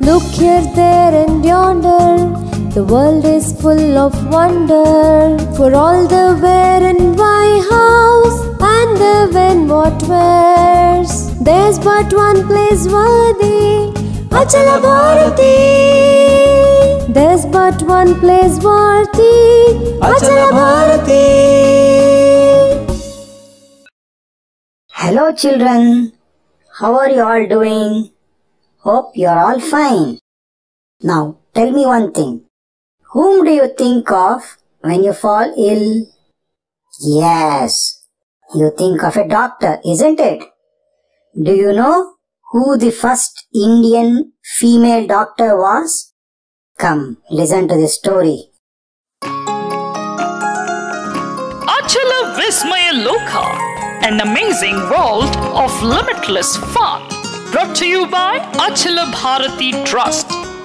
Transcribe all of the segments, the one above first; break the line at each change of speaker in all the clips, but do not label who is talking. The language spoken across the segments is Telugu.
Look here, there, and yonder. The world is full of wonder. For all the where and why house and the when what where's. There's but one place worthy. Achala Bharati. There's but one place worthy. Achala Bharati.
Hello, children. How are you all doing? Hope you're all fine. Now, tell me one thing. Whom do you think of when you fall ill? Yes, you think of a doctor, isn't it? Do you know who the first Indian female doctor was? Come, listen to this story.
Achala Vismaya Loka, an amazing world of limitless fun. Brought to you by Achala Bharati Trust.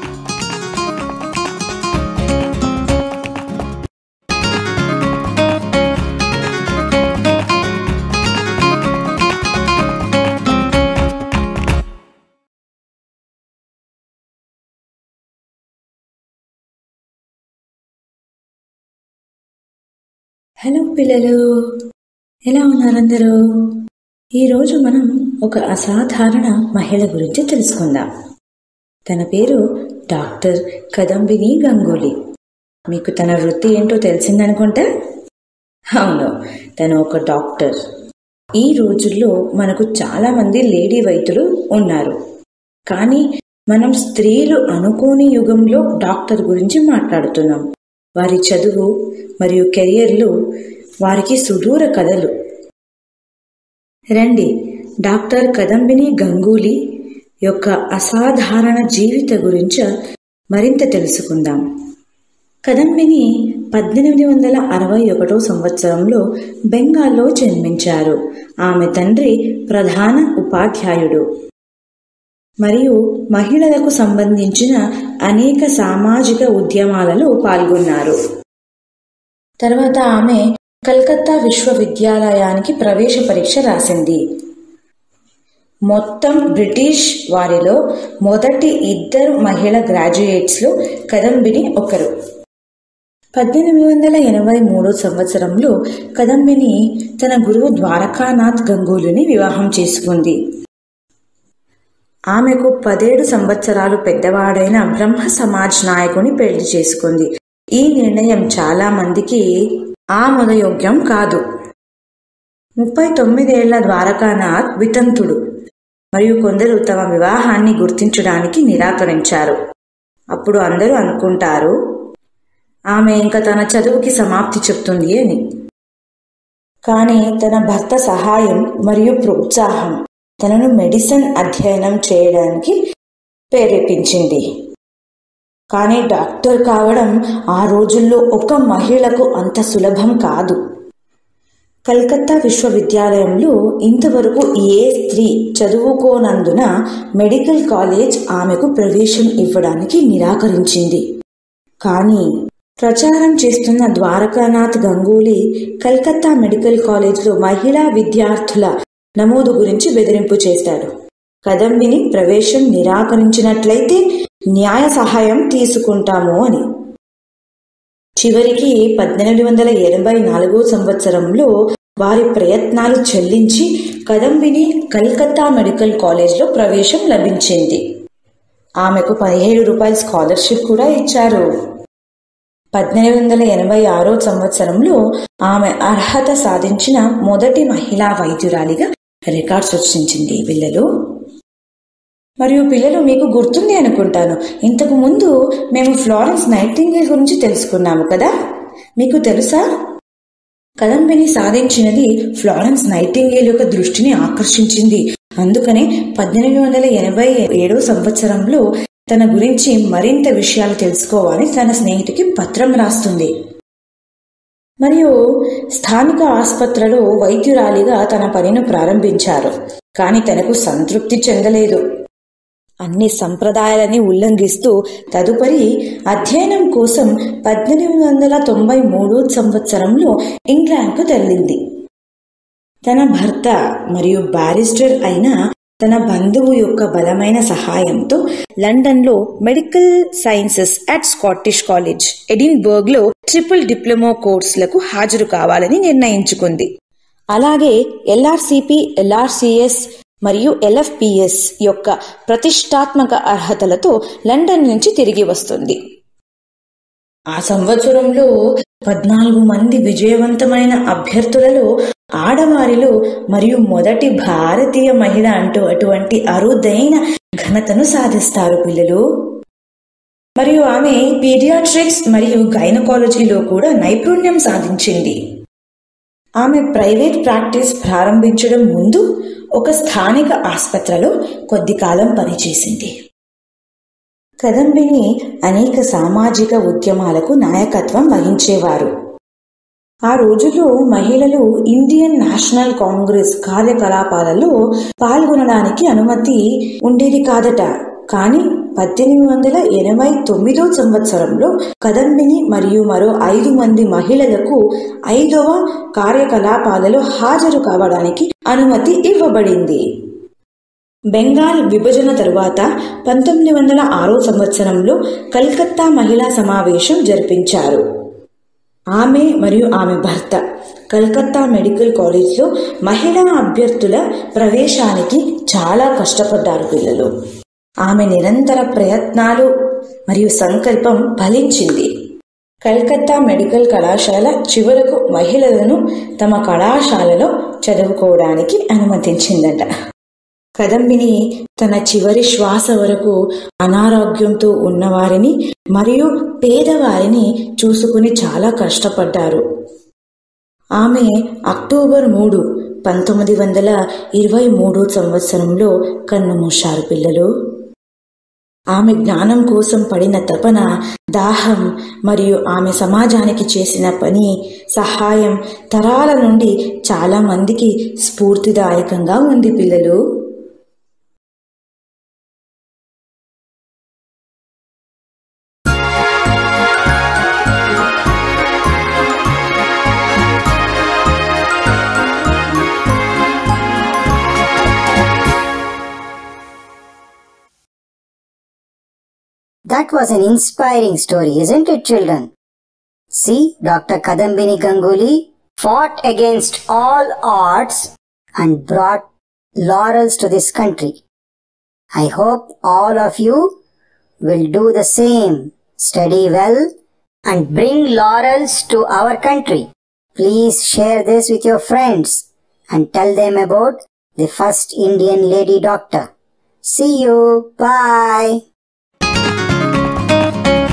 Hello పిల్లలు ఎలా ఉన్నారు అందరూ ఈరోజు మనం ఒక అసాధారణ మహిళ గురించి తెలుసుకుందాం తన పేరు డాక్టర్ కదంబిని గంగూలీ మీకు తన వృత్తి ఏంటో తెలిసిందనుకుంటా అవును తను ఒక డాక్టర్ ఈ రోజుల్లో మనకు చాలా మంది లేడీ వైద్యులు ఉన్నారు కానీ మనం స్త్రీలు అనుకోని యుగంలో డాక్టర్ గురించి మాట్లాడుతున్నాం వారి చదువు మరియు కెరియర్లు వారికి సుదూర కథలు రండి డాక్టర్ కదంబిని గంగూలీ యొక్క అసాధారణ జీవిత గురించి మరింత తెలుసుకుందాం కదంబిని పద్దెనిమిది వందల అరవై ఒకటో సంవత్సరంలో బెంగాల్లో జన్మించారు ఆమె తండ్రి ప్రధాన ఉపాధ్యాయుడు మరియు మహిళలకు సంబంధించిన అనేక సామాజిక ఉద్యమాలలో పాల్గొన్నారు తర్వాత ఆమె కల్కత్తా విశ్వవిద్యాలయానికి ప్రవేశ పరీక్ష రాసింది మొత్తం బ్రిటిష్ వారిలో మొదటి ఇద్దరు మహిళ గ్రాడ్యుయేట్స్లో కదంబిని ఒకరు పద్దెనిమిది వందల ఎనభై మూడో సంవత్సరంలో కదంబిని తన గురువు ద్వారకానాథ్ గంగూలీని వివాహం చేసుకుంది ఆమెకు పదేడు సంవత్సరాలు పెద్దవాడైన బ్రహ్మ సమాజ్ నాయకుని పెళ్లి చేసుకుంది ఈ నిర్ణయం చాలా మందికి ఆమోదయోగ్యం కాదు ముప్పై తొమ్మిదేళ్ల ద్వారకానాథ్ వితంతుడు మరియు కొందరు తమ వివాహాన్ని గుర్తించడానికి నిరాకరించారు అప్పుడు అందరూ అనుకుంటారు ఆమె ఇంకా తన చదువుకి సమాప్తి చెప్తుంది అని కానీ తన భర్త సహాయం మరియు ప్రోత్సాహం తనను మెడిసిన్ అధ్యయనం చేయడానికి ప్రేరేపించింది కానీ డాక్టర్ కావడం ఆ రోజుల్లో ఒక మహిళకు అంత సులభం కాదు కల్కత్తా విశ్వవిద్యాలయంలో ఇంతవరకు ఏ స్త్రీ చదువుకోనందున మెడికల్ కాలేజ్ ఆమెకు ప్రవేశం ఇవ్వడానికి నిరాకరించింది కానీ ప్రచారం చేస్తున్న ద్వారకానాథ్ గంగూలీ కల్కత్తా మెడికల్ కాలేజ్లో మహిళా విద్యార్థుల నమోదు గురించి బెదిరింపు చేశాడు కదంబిని ప్రవేశం నిరాకరించినట్లయితే న్యాయ సహాయం తీసుకుంటాము అని చివరికి పద్దెనిమిది వందల ఎనభై నాలుగో సంవత్సరంలో వారి ప్రయత్నాలు చెల్లించి కదంబిని కల్కత్తా మెడికల్ కాలేజ్లో ప్రవేశం లభించింది ఆమెకు పదిహేడు రూపాయల స్కాలర్షిప్ కూడా ఇచ్చారు పద్దెనిమిది వందల ఎనభై ఆరో సంవత్సరంలో ఆమె అర్హత సాధించిన మొదటి మహిళా వైద్యురాలిగా రికార్డ్ సృష్టించింది పిల్లలు మరియు పిల్లలు మీకు గుర్తుంది అనుకుంటాను ఇంతకు ముందు మేము ఫ్లారెన్స్ నైటింగేల్ గురించి తెలుసుకున్నాము కదా మీకు తెలుసా కదంబిని సాధించినది ఫ్లారెన్స్ నైటింగేల్ యొక్క దృష్టిని ఆకర్షించింది అందుకనే పద్దెనిమిది వందల ఎనభై ఏడో సంవత్సరంలో తన గురించి మరింత విషయాలు తెలుసుకోవాలని తన స్నేహితుకి పత్రం రాస్తుంది మరియు స్థానిక ఆసుపత్రిలో వైద్యురాలిగా తన పనిని ప్రారంభించారు కానీ తనకు సంతృప్తి చెందలేదు అన్ని సంప్రదాయాలని ఉల్లంఘిస్తూ తదుపరి అధ్యయనం కోసం పద్దెనిమిది వందల తొంభై మూడు సంవత్సరంలో ఇంగ్లాండ్కు తరలింది తన భర్త మరియు బారిస్టర్ అయిన తన బంధువు యొక్క బలమైన సహాయంతో లండన్లో medical sciences at Scottish college ఎడిన్బర్గ్లో ట్రిపుల్ డిప్లొమా కోర్సులకు హాజరు కావాలని నిర్ణయించుకుంది అలాగే ఎల్ఆర్సిపి ఎల్ఆర్సిఎస్ మరియు ఎల్ఎఫ్పిఎస్ యొక్క ప్రతిష్టాత్మక అర్హతలతో లండన్ నుంచి తిరిగి వస్తుంది ఆ సంవత్సరంలో పద్నాలుగు మంది విజయవంతమైన అభ్యర్థులలో ఆడవారిలో మరియు మొదటి భారతీయ మహిళ అంటూ అటువంటి అరుదైన ఘనతను సాధిస్తారు పిల్లలు మరియు ఆమె పీడియాట్రిక్స్ మరియు గైనకాలజీలో కూడా నైపుణ్యం సాధించింది ఆమె ప్రైవేట్ ప్రాక్టీస్ ప్రారంభించడం ముందు ఒక స్థానిక ఆస్పత్రిలో కొద్ది కాలం పనిచేసింది కదంబిని అనేక సామాజిక ఉద్యమాలకు నాయకత్వం వహించేవారు ఆ రోజుల్లో మహిళలు ఇండియన్ నేషనల్ కాంగ్రెస్ కార్యకలాపాలలో పాల్గొనడానికి అనుమతి ఉండేది కాదట కానీ పద్దెనిమిది వందల ఎనభై తొమ్మిదో సంవత్సరంలో కదంబిని మరియు మరో ఐదు మంది మహిళలకు ఐదవ కార్యకలాపాలలో హాజరు కావడానికి అనుమతి ఇవ్వబడింది బెంగాల్ విభజన తరువాత పంతొమ్మిది వందల ఆరో సంవత్సరంలో కల్కత్తా మహిళా సమావేశం జరిపించారు ఆమె మరియు ఆమె భర్త కల్కత్తా మెడికల్ కాలేజ్లో మహిళా అభ్యర్థుల ప్రవేశానికి చాలా కష్టపడ్డారు పిల్లలు ఆమె నిరంతర ప్రయత్నాలు మరియు సంకల్పం ఫలించింది కల్కత్తా మెడికల్ కళాశాల చివరకు మహిళలను తమ కళాశాలలో చదువుకోవడానికి అనుమతించిందట కదంబిని తన చివరి శ్వాస వరకు అనారోగ్యంతో ఉన్నవారిని మరియు పేదవారిని చూసుకుని చాలా కష్టపడ్డారు ఆమె అక్టోబర్ మూడు పంతొమ్మిది వందల ఇరవై మూడో సంవత్సరంలో కన్నుమూశారు పిల్లలు ఆమె జ్ఞానం కోసం పడిన తపన దాహం మరియు ఆమె సమాజానికి చేసిన పని సహాయం తరాల నుండి చాలా మందికి స్ఫూర్తిదాయకంగా ఉంది పిల్లలు
That was an inspiring story, isn't it, children? See, Dr. Kadambini Ganguly fought against all odds and brought laurels to this country. I hope all of you will do the same. Study well and bring laurels to our country. Please share this with your friends and tell them about the first Indian lady doctor. See you. Bye.